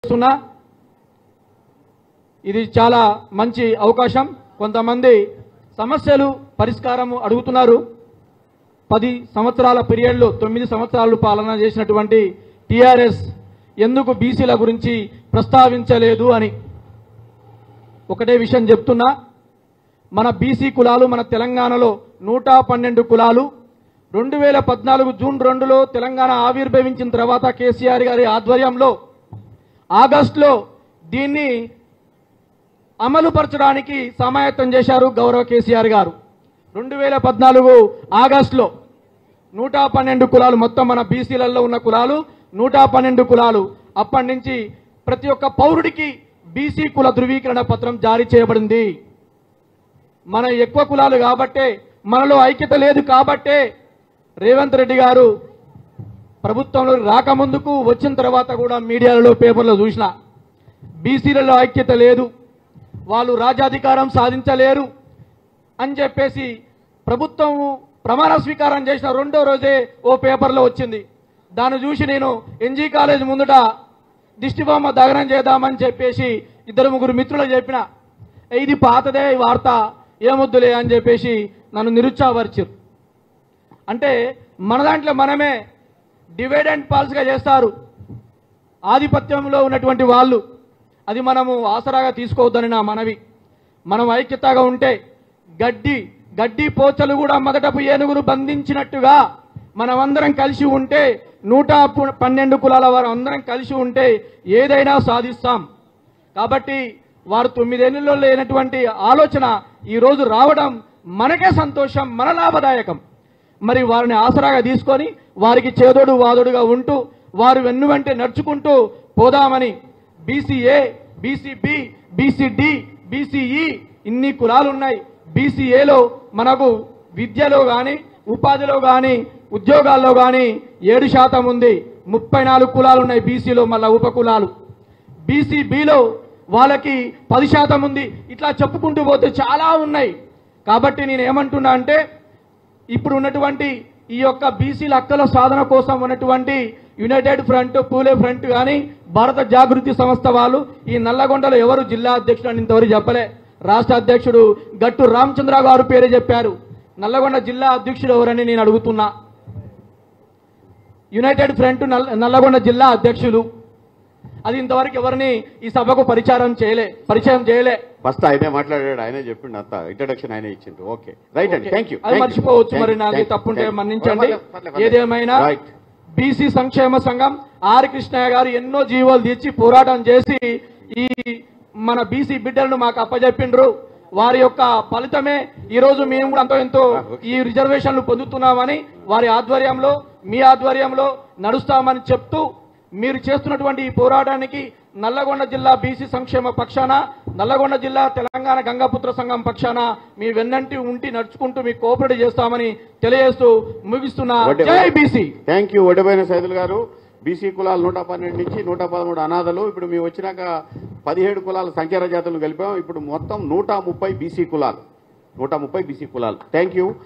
తెలియజేస్తున్నా ఇది చాలా మంచి అవకాశం కొంతమంది సమస్యలు పరిష్కారం అడుగుతున్నారు పది సంవత్సరాల పీరియడ్లో తొమ్మిది సంవత్సరాలు పాలన చేసినటువంటి టీఆర్ఎస్ ఎందుకు బీసీల గురించి ప్రస్తావించలేదు అని ఒకటే విషయం చెప్తున్నా మన బీసీ కులాలు మన తెలంగాణలో నూట పన్నెండు కులాలు రెండు వేల పద్నాలుగు జూన్ రెండులో తెలంగాణ ఆవిర్భవించిన తర్వాత కేసీఆర్ గారి ఆధ్వర్యంలో ఆగస్టులో దీన్ని అమలుపరచడానికి సమాయత్తం చేశారు గౌరవ కేసీఆర్ గారు రెండు వేల పద్నాలుగు ఆగస్టులో నూట పన్నెండు కులాలు మొత్తం మన బీసీలలో ఉన్న కులాలు నూట పన్నెండు కులాలు అప్పటి నుంచి ప్రతి ఒక్క పౌరుడికి బీసీ కుల ధృవీకరణ పత్రం జారీ చేయబడింది మన ఎక్కువ కులాలు కాబట్టే మనలో ఐక్యత లేదు కాబట్టే రేవంత్ రెడ్డి గారు ప్రభుత్వంలో రాకముందుకు వచ్చిన తర్వాత కూడా మీడియాలలో పేపర్లో చూసిన బీసీలలో ఐక్యత లేదు వాళ్ళు రాజ్యాధికారం సాధించలేరు అని చెప్పేసి ప్రభుత్వం ప్రమాణ స్వీకారం చేసిన రెండో రోజే ఓ పేపర్లో వచ్చింది దాన్ని చూసి నేను ఎన్జీ కాలేజ్ ముందుట దిష్టిబొమ్మ దగనం చేద్దామని చెప్పేసి ఇద్దరు ముగ్గురు మిత్రులు చెప్పిన "ఏ, ఇది పాతదే ఈ వార్త ఏమొద్దులే అని చెప్పేసి నన్ను నిరుత్సాహపరిచారు అంటే మన దాంట్లో మనమే డివైడ్ అండ్ పాల్స్గా చేస్తారు ఆధిపత్యంలో ఉన్నటువంటి వాళ్ళు అది మనము ఆసరాగా తీసుకోవద్దని నా మనవి మనం ఐక్యతగా ఉంటే గడ్డి గడ్డి పోచలు కూడా మొదటపు ఏనుగును బంధించినట్టుగా మనమందరం కలిసి ఉంటే నూట పు- పన్నెండు కులాల వారు అందరం కలిసి ఉంటే ఏదైనా సాధిస్తాం కాబట్టి వారు తొమ్మిదేళ్లలో లేనటువంటి ఆలోచన ఈ రోజు రావడం మనకే సంతోషం మన లాభదాయకం మరి వారిని ఆసరాగా తీసుకొని వారికి చేదోడు వాదోడుగా ఉంటూ వారు వెన్ను వెంటే నడుచుకుంటూ పోదామని బీసీఏ బీసీబి బీసీడి బీసీఈ ఇన్ని కులాలు ఉన్నాయి బీసీఏలో మనకు విద్యలో కానీ ఉపాధిలో కానీ ఉద్యోగాల్లో కానీ ఏడు శాతం ఉంది ముప్పై నాలుగు కులాలు ఉన్నాయి బీసీలో మళ్ళా ఉప కులాలు బీసీబీలో వాళ్ళకి పది శాతం ఉంది ఇట్లా చెప్పుకుంటూ పోతే చాలా ఉన్నాయి కాబట్టి నేను ఏమంటున్నా అంటే ఇప్పుడు ఉన్నటువంటి ఈ యొక్క బీసీల హక్కుల సాధన కోసం ఉన్నటువంటి యునైటెడ్ ఫ్రంట్ పూలే ఫ్రంట్ కానీ భారత జాగృతి సంస్థ వాళ్ళు ఈ నల్లగొండలో ఎవరు జిల్లా అధ్యక్షుడు అని ఇంతవరకు చెప్పలే రాష్ట్ర అధ్యక్షుడు గట్టు రామచంద్ర గారు పేరే చెప్పారు నల్లగొండ జిల్లా అధ్యక్షుడు ఎవరని నేను అడుగుతున్నా యునైటెడ్ ఫ్రంట్ నల్ల- నల్లగొండ జిల్లా అధ్యక్షులు అది ఇంతవరకు ఎవరిని ఈ సభకు పరిచారం చేయలే పరిచయం చేయలే ఫస్ట్ ఆయనే మాట్లాడాడు ఆయనే చెప్పిండు అంత ఇంట్రడక్షన్ ఆయనే ఇచ్చిండు ఓకే రైట్ అండి ఓకే. థ్యాంక్ యూ అది మర్చిపోవచ్చు మరి నాది తప్పుంటే మన్నించండి ఏదేమైనా రైట్ బీసీ సంక్షేమ సంఘం ఆర్ కృష్ణయ్య గారు ఎన్నో జీవోలు తెచ్చి పోరాటం చేసి ఈ మన బీసీ బిడ్డలను మాకు అప్పజెప్పిండ్రు వారి యొక్క ఫలితమే ఈ రోజు మేము కూడా అంతో ఎంతో ఈ రిజర్వేషన్లు పొందుతున్నామని వారి ఆధ్వర్యంలో మీ ఆధ్వర్యంలో నడుస్తామని చెప్తూ మీరు చేస్తున్నటువంటి ఈ పోరాటానికి నల్లగొండ జిల్లా బీసీ సంక్షేమ పక్షాన నల్లగొండ జిల్లా తెలంగాణ గంగాపుత్ర సంఘం పక్షాన మీ వెన్నంటి ఉంటి నడుచుకుంటూ మీకు కోఆపరేట్ చేస్తామని తెలియజేస్తూ ముగిస్తున్నా జై బీసీ థ్యాంక్ యూ ఒడిపోయిన సైదులు గారు బీసీ కులాలు నూట పన్నెండు నుంచి నూట పదమూడు అనాథలు ఇప్పుడు మేము వచ్చినాక పదిహేడు కులాల సంఖ్యార జాతులను కలిపాం ఇప్పుడు మొత్తం నూట ముప్పై బీసీ కులాలు నూట ముప్పై బీసీ కులాలు థ్యాంక్ యూ